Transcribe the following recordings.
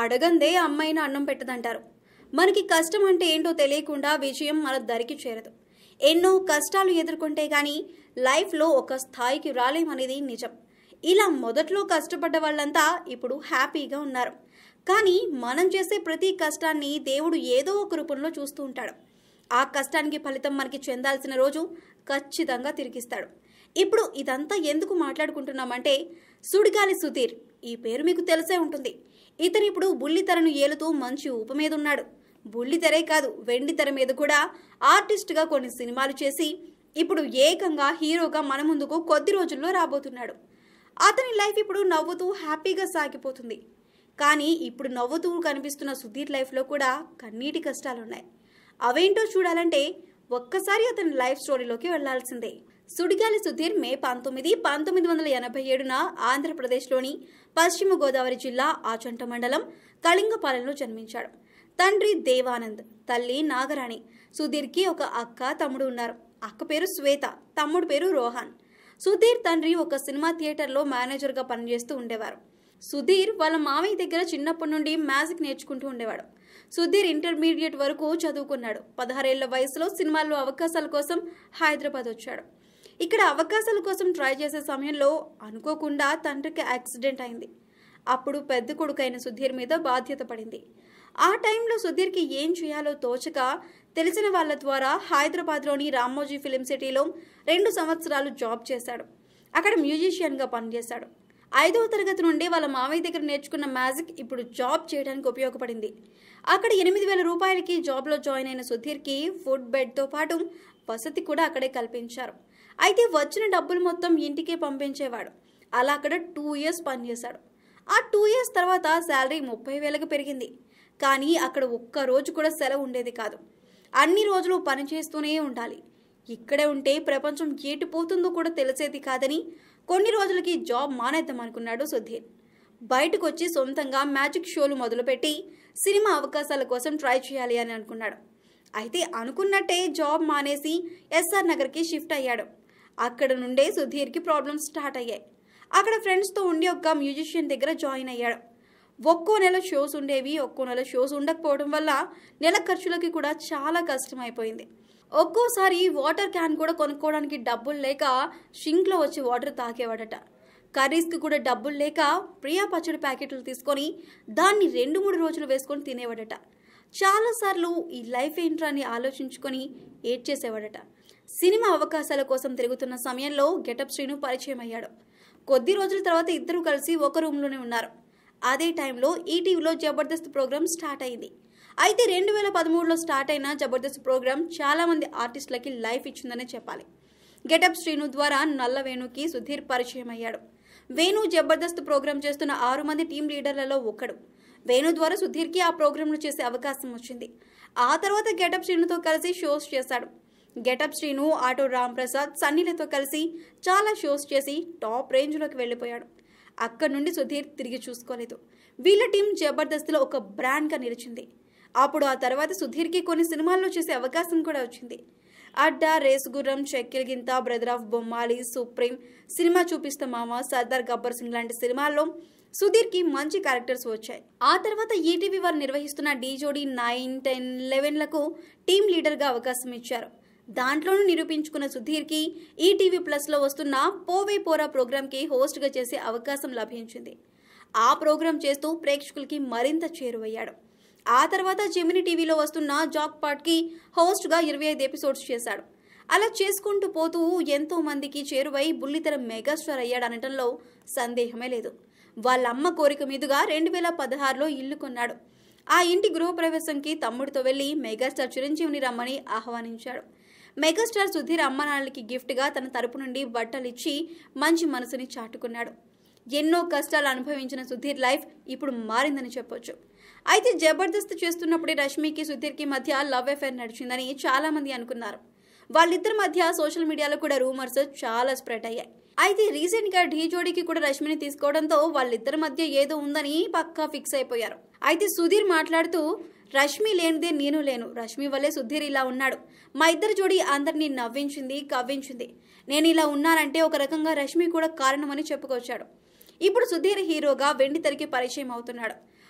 అడగందే అమ్మాయిన అన్నం పెట్టదంటారు మనకి కష్టం అంటే ఏంటో తెలియకుండా విజయం మన దరికి చేరదు ఎన్నో కష్టాలు ఎదుర్కొంటే గానీ లైఫ్లో ఒక స్థాయికి రాలేమనేది నిజం ఇలా మొదట్లో కష్టపడ్డ వాళ్ళంతా ఇప్పుడు హ్యాపీగా ఉన్నారు కానీ మనం చేసే ప్రతి కష్టాన్ని దేవుడు ఏదో ఒక రూపంలో చూస్తూ ఉంటాడు ఆ కష్టానికి ఫలితం మనకి చెందాల్సిన రోజు ఖచ్చితంగా తిరిగిస్తాడు ఇప్పుడు ఇదంతా ఎందుకు మాట్లాడుకుంటున్నామంటే సుడిగాలి సుధీర్ ఈ పేరు మీకు తెలిసే ఉంటుంది ఇతను ఇప్పుడు బుల్లితెరను ఏలుతూ మంచి ఊప మీద ఉన్నాడు బుల్లితెరే కాదు వెండి తెర మీద కూడా ఆర్టిస్ట్గా కొన్ని సినిమాలు చేసి ఇప్పుడు ఏకంగా హీరోగా మన ముందుకు కొద్ది రోజుల్లో రాబోతున్నాడు అతని లైఫ్ ఇప్పుడు నవ్వుతూ హ్యాపీగా సాగిపోతుంది కానీ ఇప్పుడు నవ్వుతూ కనిపిస్తున్న సుధీర్ లైఫ్లో కూడా కన్నీటి కష్టాలున్నాయి అవేంటో చూడాలంటే ఒక్కసారి అతని లైఫ్ స్టోరీలోకి వెళ్లాల్సిందే సుడిగాలి సుధీర్ మే పంతొమ్మిది పంతొమ్మిది వందల ఎనభై ఏడున ఆంధ్రప్రదేశ్లోని పశ్చిమ గోదావరి జిల్లా ఆచంట మండలం కళింగపాలెంలో జన్మించాడు తండ్రి దేవానంద్ తల్లి నాగరాణి సుధీర్కి ఒక అక్క తమ్ముడు ఉన్నారు అక్క పేరు శ్వేత తమ్ముడు పేరు రోహన్ సుధీర్ తండ్రి ఒక సినిమా థియేటర్లో మేనేజర్గా పనిచేస్తూ ఉండేవారు సుధీర్ వాళ్ళ మామయ్య దగ్గర చిన్నప్పటి నుండి మ్యాజిక్ నేర్చుకుంటూ ఉండేవాడు సుధీర్ ఇంటర్మీడియట్ వరకు చదువుకున్నాడు పదహారేళ్ల వయసులో సినిమాల్లో అవకాశాల కోసం హైదరాబాద్ వచ్చాడు ఇక్కడ అవకాశాల కోసం ట్రై చేసే సమయంలో అనుకోకుండా తండ్రికి యాక్సిడెంట్ అయింది అప్పుడు పెద్ద కొడుకైన సుధీర్ మీద బాధ్యత పడింది ఆ టైంలో సుధీర్కి ఏం చేయాలో తోచక తెలిసిన వాళ్ళ ద్వారా హైదరాబాద్లోని రామోజీ ఫిలిం సిటీలో రెండు సంవత్సరాలు జాబ్ చేశాడు అక్కడ మ్యూజిషియన్గా పనిచేశాడు ఐదవ తరగతి నుండి వాళ్ళ మామయ్య దగ్గర నేర్చుకున్న మ్యాజిక్ ఇప్పుడు జాబ్ చేయడానికి ఉపయోగపడింది అక్కడ ఎనిమిది వేల రూపాయలకి జాబ్లో జాయిన్ అయిన సుధీర్కి ఫుడ్ బెడ్తో పాటు వసతి కూడా అక్కడే కల్పించారు అయితే వచ్చిన డబ్బులు మొత్తం ఇంటికే పంపించేవాడు అలా అక్కడ టూ ఇయర్స్ పనిచేశాడు ఆ టూ ఇయర్స్ తర్వాత శాలరీ ముప్పై వేలకు పెరిగింది కానీ అక్కడ ఒక్క రోజు కూడా సెలవు ఉండేది కాదు అన్ని రోజులు పని చేస్తూనే ఉండాలి ఇక్కడే ఉంటే ప్రపంచం ఏటిపోతుందో కూడా తెలిసేది కాదని కొన్ని రోజులకి జాబ్ మానేద్దాం అనుకున్నాడు సుధీర్ బయటకు వచ్చి సొంతంగా మ్యాజిక్ షోలు మొదలుపెట్టి సినిమా అవకాశాల కోసం ట్రై చేయాలి అని అనుకున్నాడు అయితే అనుకున్నట్టే జాబ్ మానేసి ఎస్ఆర్ నగర్కి షిఫ్ట్ అయ్యాడు అక్కడ నుండే సుధీర్కి ప్రాబ్లమ్స్ స్టార్ట్ అయ్యాయి అక్కడ ఫ్రెండ్స్తో ఉండి ఒక మ్యూజిషియన్ దగ్గర జాయిన్ అయ్యాడు ఒక్కో నెల షోస్ ఉండేవి ఒక్కో నెల షోస్ ఉండకపోవడం వల్ల నెల ఖర్చులకి కూడా చాలా కష్టమైపోయింది ఒక్కోసారి వాటర్ క్యాన్ కూడా కొనుక్కోవడానికి డబ్బులు లేక షింక్లో వచ్చి వాటర్ తాగేవాడట కర్రీస్కి కూడా డబ్బులు లేక ప్రియా పచ్చడి ప్యాకెట్లు తీసుకొని దాన్ని రెండు మూడు రోజులు వేసుకొని తినేవాడట చాలాసార్లు ఈ లైఫ్ ఏంట్రా అని ఆలోచించుకొని ఏడ్చేసేవాడట సినిమా అవకాశాల కోసం తిరుగుతున్న సమయంలో గెటప్ శ్రీను పరిచయం అయ్యాడు కొద్ది రోజుల తర్వాత ఇద్దరు కలిసి ఒక రూమ్లోనే ఉన్నారు అదే టైంలో ఈటీవీలో జబర్దస్త్ ప్రోగ్రామ్ స్టార్ట్ అయింది అయితే రెండు వేల పదమూడులో స్టార్ట్ అయిన జబర్దస్త్ ప్రోగ్రామ్ చాలా మంది ఆర్టిస్టులకి లైఫ్ ఇచ్చిందనే చెప్పాలి గెటప్ శ్రీను ద్వారా నల్ల వేణుకి సుధీర్ పరిచయం అయ్యాడు వేణు జబర్దస్త్ ప్రోగ్రామ్ చేస్తున్న ఆరు మంది టీం లీడర్లలో ఒకడు వేణు ద్వారా సుధీర్కి ఆ ప్రోగ్రాంను చేసే అవకాశం వచ్చింది ఆ తర్వాత గెటప్ శ్రీనుతో కలిసి షోస్ చేశాడు గెటప్ శ్రీను ఆటో రామ్ ప్రసాద్ సన్నీలతో కలిసి చాలా షోస్ చేసి టాప్ రేంజ్లోకి వెళ్ళిపోయాడు అక్కడి నుండి సుధీర్ తిరిగి చూసుకోలేదు వీళ్ళ టీం జబర్దస్త్లో ఒక బ్రాండ్గా నిలిచింది అప్పుడు ఆ తర్వాత సుధీర్కి కొన్ని సినిమాల్లో చేసే అవకాశం కూడా వచ్చింది అడ్డా రేసుగుర్రం చెక్కిల్ గింత brother of Bommali Supreme Cinema Chupista Mama Sardar Gabbar Singh లాంటి సినిమాల్లో సుధీర్కి మంచి క్యారెక్టర్స్ వచ్చాయి ఆ తర్వాత ఈటీవీ వారు నిర్వహిస్తున్న డీ జోడీ నైన్ టెన్ లెవెన్లకు టీం లీడర్గా అవకాశం ఇచ్చారు దాంట్లోనూ నిరూపించుకున్న సుధీర్కి ఈటీవీ ప్లస్లో వస్తున్న పోవే పోరా ప్రోగ్రామ్కి హోస్ట్గా చేసే అవకాశం లభించింది ఆ ప్రోగ్రాం చేస్తూ ప్రేక్షకులకి మరింత చేరువయ్యాడు ఆ తర్వాత జెమిని టీవీలో వస్తున్న జాక్ పాట్కి హోస్ట్గా ఇరవై ఐదు ఎపిసోడ్స్ చేశాడు అలా చేసుకుంటూ పోతూ ఎంతో మందికి చేరువై బుల్లితెర మెగాస్టార్ అయ్యాడనటంలో సందేహమే లేదు వాళ్ళ అమ్మ కోరిక మీదుగా రెండు వేల పదహారులో ఇల్లు కొన్నాడు ఆ ఇంటి గృహప్రవేశంకి తమ్ముడితో వెళ్లి మెగాస్టార్ చిరంజీవిని రమ్మని ఆహ్వానించాడు మెగాస్టార్ సుధీర్ అమ్మ నాన్నలకి గిఫ్ట్గా తన తరపు నుండి బట్టలిచ్చి మంచి మనసుని చాటుకున్నాడు ఎన్నో కష్టాలు అనుభవించిన సుధీర్ లైఫ్ ఇప్పుడు మారిందని చెప్పొచ్చు అయితే జబర్దస్త్ చేస్తున్నప్పుడే రష్మికి సుధీర్కి మధ్య లవ్ అఫేర్ నడిచిందని చాలా మంది అనుకున్నారు వాళ్ళిద్దరి మధ్య సోషల్ మీడియాలో కూడా రూమర్స్ చాలా స్ప్రెడ్ అయ్యాయి అయితే రీసెంట్ గా ఢీ జోడీకి కూడా రష్మిని తీసుకోవడంతో వాళ్ళిద్దరి మధ్య ఏదో ఉందని పక్కా ఫిక్స్ అయిపోయారు అయితే సుధీర్ మాట్లాడుతూ రష్మి లేనిదే నేను లేను రష్మి వల్లే సుధీర్ ఇలా ఉన్నాడు మా ఇద్దరు జోడి అందరినీ నవ్వించింది కవ్వించింది నేను ఇలా ఉన్నానంటే ఒక రకంగా రష్మి కూడా కారణమని చెప్పుకొచ్చాడు ఇప్పుడు సుధీర్ హీరోగా వెండి తెరకి పరిచయం అవుతున్నాడు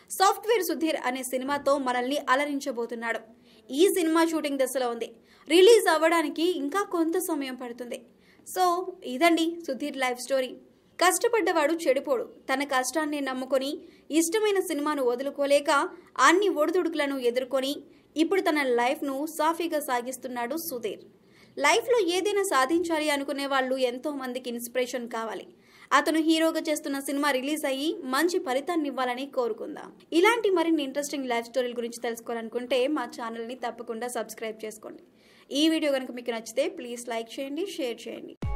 సాఫ్ట్వేర్ సుధీర్ అనే సినిమాతో మనల్ని అలరించబోతున్నాడు ఈ సినిమా షూటింగ్ దశలో ఉంది రిలీజ్ అవ్వడానికి ఇంకా కొంత సమయం పడుతుంది సో ఇదండి సుధీర్ లైఫ్ స్టోరీ కష్టపడ్డవాడు చెడిపోడు తన కష్టాన్ని నమ్ముకొని ఇష్టమైన సినిమాను వదులుకోలేక అన్ని ఒడిదుడుకులను ఎదుర్కొని ఇప్పుడు తన లైఫ్ను సాఫీగా సాగిస్తున్నాడు సుధీర్ లైఫ్లో ఏదైనా సాధించాలి అనుకునే వాళ్ళు ఎంతో మందికి ఇన్స్పిరేషన్ కావాలి అతను హీరోగా చేస్తున్న సినిమా రిలీజ్ అయ్యి మంచి ఫలితాన్ని ఇవ్వాలని కోరుకుందాం ఇలాంటి మరిన్ని ఇంట్రెస్టింగ్ లైఫ్ స్టోరీల గురించి తెలుసుకోవాలనుకుంటే మా ఛానల్ని తప్పకుండా సబ్స్క్రైబ్ చేసుకోండి ఈ వీడియో కనుక మీకు నచ్చితే ప్లీజ్ లైక్ చేయండి షేర్ చేయండి